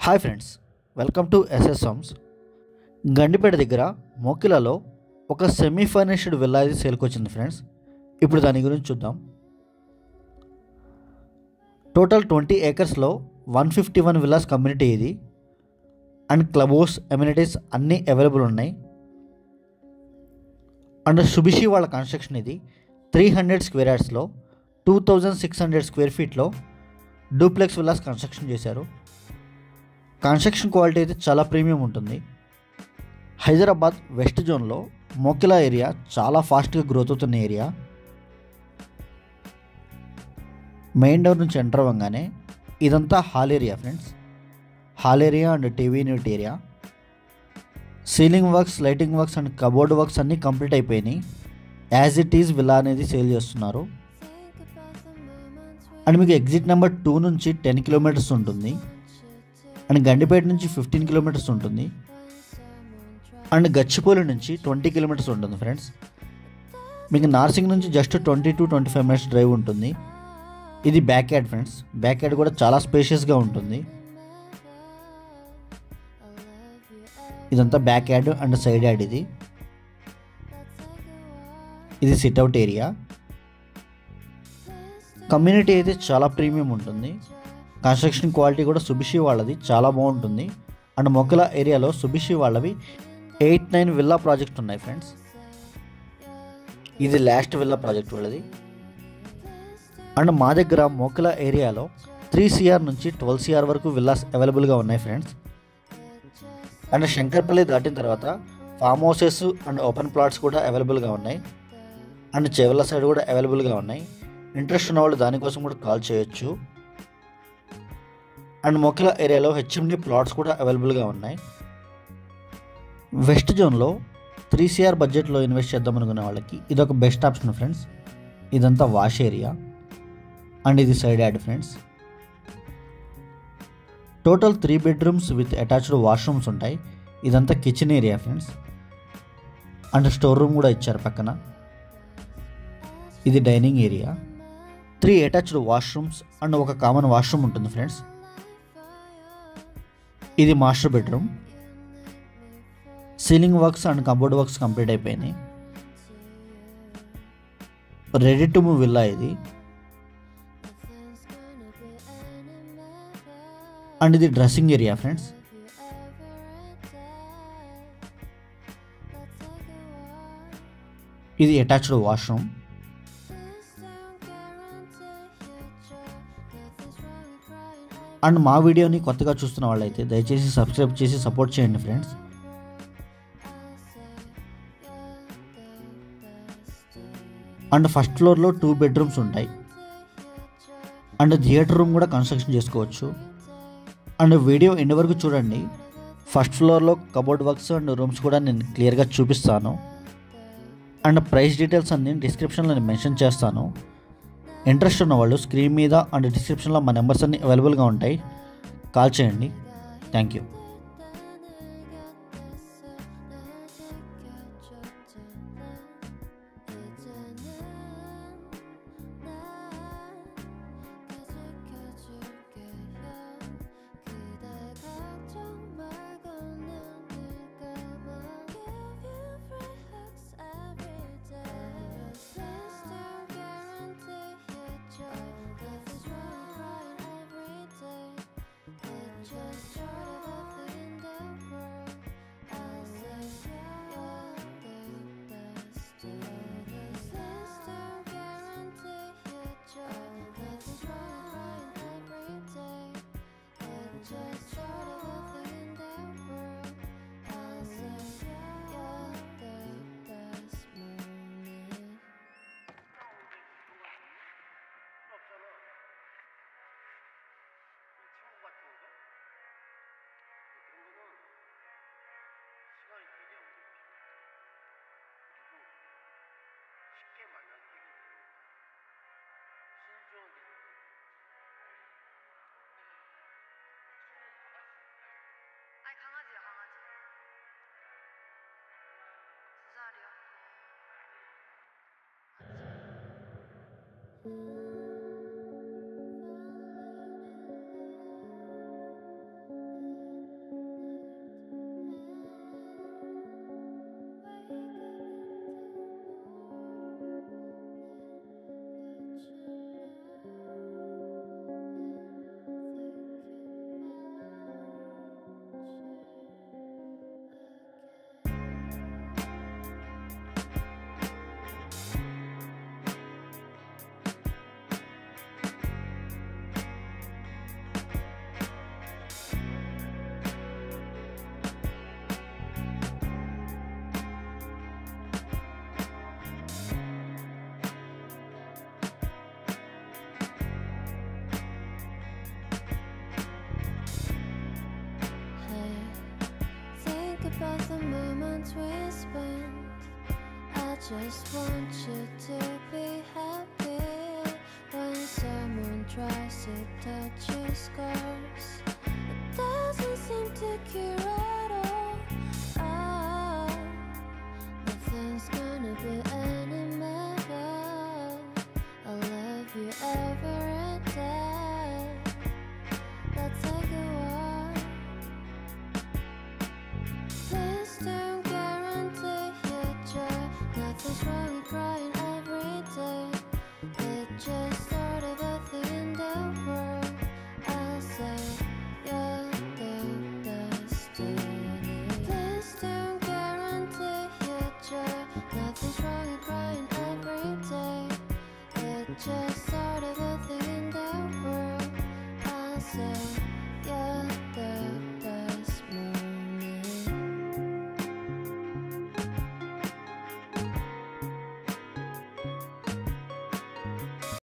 Hi friends welcome to SS homes Gandipet దగ్గర మోకిలలో ఒక సెమీ ఫర్నిష్డ్ విల్లా ఇది సేల్కి వచ్చింది ఫ్రెండ్స్ ఇప్పుడు దాని గురించి చూద్దాం టోటల్ ట్వంటీ ఏకర్స్లో one fifty one villas community ఇది అండ్ క్లబ్ హౌస్ ఎమ్యూనిటీస్ అన్నీ అవైలబుల్ ఉన్నాయి అండ్ సుబిషి వాళ్ళ కన్స్ట్రక్షన్ ఇది త్రీ హండ్రెడ్ స్క్వేర్ యార్డ్స్లో two thousand six hundred square ఫీట్లో డూప్లెక్స్ విల్లాస్ కన్స్ట్రక్షన్ చేశారు కన్స్ట్రక్షన్ క్వాలిటీ అయితే చాలా ప్రీమియం ఉంటుంది హైదరాబాద్ వెస్ట్ జోన్లో మోకిలా ఏరియా చాలా ఫాస్ట్గా గ్రోత్ అవుతున్న ఏరియా మెయిన్ డోర్ నుంచి ఎంటర్ అవ్వగానే ఇదంతా hall area friends hall area and TV unit area ceiling works lighting works and cupboard works అన్నీ కంప్లీట్ అయిపోయినాయి యాజ్ ఇట్ ఈజ్ విల్లా అనేది సేల్ చేస్తున్నారు అండ్ మీకు ఎగ్జిట్ నెంబర్ టూ నుంచి టెన్ కిలోమీటర్స్ ఉంటుంది అండ్ గండిపేట నుంచి ఫిఫ్టీన్ కిలోమీటర్స్ ఉంటుంది and Gachibowli నుంచి ట్వంటీ కిలోమీటర్స్ ఉంటుంది ఫ్రెండ్స్ మీకు నార్సింగ్ నుంచి just twenty to twenty five minutes drive ఉంటుంది ఇది back yard friends back yard కూడా చాలా స్పేషియస్గా ఉంటుంది ఇదంతా back yard and side yard ఇది ఇది సిట్అవుట్ ఏరియా కమ్యూనిటీ అయితే చాలా ప్రీమియం ఉంటుంది కన్స్ట్రక్షన్ క్వాలిటీ కూడా సుబిషి వాళ్ళది చాలా బాగుంటుంది అండ్ మొక్కల ఏరియాలో సుబిషి వాళ్ళవి ఎయిట్ నైన్ విల్లా ప్రాజెక్ట్ ఉన్నాయి ఫ్రెండ్స్ ఇది లాస్ట్ విల్లా ప్రాజెక్ట్ వాళ్ళది అండ్ మా దగ్గర మొక్కల ఏరియాలో త్రీ సిఆర్ నుంచి ట్వెల్వ్ సిఆర్ వరకు విల్లాస్ అవైలబుల్గా ఉన్నాయి ఫ్రెండ్స్ అండ్ శంకర్పల్లి దాటిన తర్వాత farm houses and open plots కూడా అవైలబుల్గా ఉన్నాయి అండ్ చెవెళ్ళ సైడ్ కూడా అవైలబుల్గా ఉన్నాయి ఇంట్రెస్ట్ ఉన్న వాళ్ళు దానికోసం కూడా కాల్ చేయొచ్చు అండ్ మొక్కల ఏరియాలో హెచ్ఎండి ప్లాట్స్ కూడా అవైలబుల్గా ఉన్నాయి వెస్ట్ జోన్లో త్రీ సిఆర్ బడ్జెట్లో ఇన్వెస్ట్ చేద్దాం అనుకునే వాళ్ళకి ఇది ఒక బెస్ట్ ఆప్షన్ ఫ్రెండ్స్ ఇదంతా వాష్ ఏరియా అండ్ ఇది side yard friends total three bedrooms with attached washrooms ఉంటాయి ఇదంతా kitchen area friends and store room కూడా ఇచ్చారు పక్కన ఇది dining area three attached washrooms and ఒక కామన్ వాష్రూమ్ ఉంటుంది ఫ్రెండ్స్ ఇది master bedroom ceiling works and cupboard works complete అయిపోయినాయి రెడీ టు మూవ్ విల్లా ఇది అండ్ ఇది డ్రెస్సింగ్ ఏరియా ఫ్రెండ్స్ ఇది అటాచ్డ్ వాష్రూమ్ అండ్ మా వీడియోని కొత్తగా చూస్తున్న వాళ్ళైతే దయచేసి సబ్స్క్రైబ్ చేసి సపోర్ట్ చేయండి ఫ్రెండ్స్ అండ్ ఫస్ట్ ఫ్లోర్లో టూ బెడ్రూమ్స్ ఉంటాయి అండ్ థియేటర్ రూమ్ కూడా కన్స్ట్రక్షన్ చేసుకోవచ్చు అండ్ వీడియో ఎండ్ వరకు చూడండి ఫస్ట్ ఫ్లోర్లో కబోర్డ్ వర్క్స్ అండ్ రూమ్స్ కూడా నేను క్లియర్గా చూపిస్తాను అండ్ ప్రైస్ డీటెయిల్స్ అన్ని డిస్క్రిప్షన్లో నేను మెన్షన్ చేస్తాను ఇంట్రెస్ట్ ఉన్న వాళ్ళు స్క్రీన్ మీద అండ్ డిస్క్రిప్షన్లో మా నెంబర్స్ అన్ని అవైలబుల్గా ఉంటాయి కాల్ చేయండి thank you 아니 강아지야 강아지 두 살이야 about the moments we spent. I just want you to be happy when someone tries to touch your scars.